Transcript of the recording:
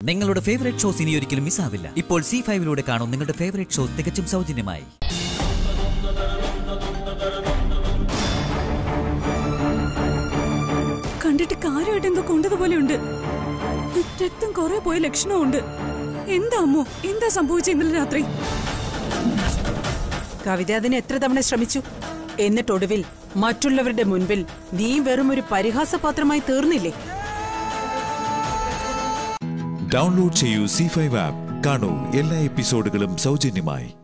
നിങ്ങളുടെ favourite shows ഇനി ഒരിക്കലും മിസ്സാവില്ല ഇപ്പോൾ സി ഫൈവിലൂടെ കാണും നിങ്ങളുടെ ഫേവറേറ്റ് ഷോ തികച്ചും സൗജന്യമായി കണ്ടിട്ട് കാര്യമായിട്ട് എന്തോ കൊണ്ടതുപോലെയുണ്ട് രക്തം കുറെ പോയ ലക്ഷണമുണ്ട് എന്താ അമ്മോ എന്താ സംഭവിച്ച ഇന്നലെ രാത്രി കവിത അതിന് എത്ര തവണ ശ്രമിച്ചു എന്നിട്ടൊടുവിൽ മറ്റുള്ളവരുടെ മുൻപിൽ നീ വെറും ഒരു പരിഹാസപാത്രമായി തീർന്നില്ലേ ഡൗൺലോഡ് ചെയ്യൂ സി ഫൈവ് ആപ്പ് കാണൂ എല്ലാ എപ്പിസോഡുകളും സൗജന്യമായി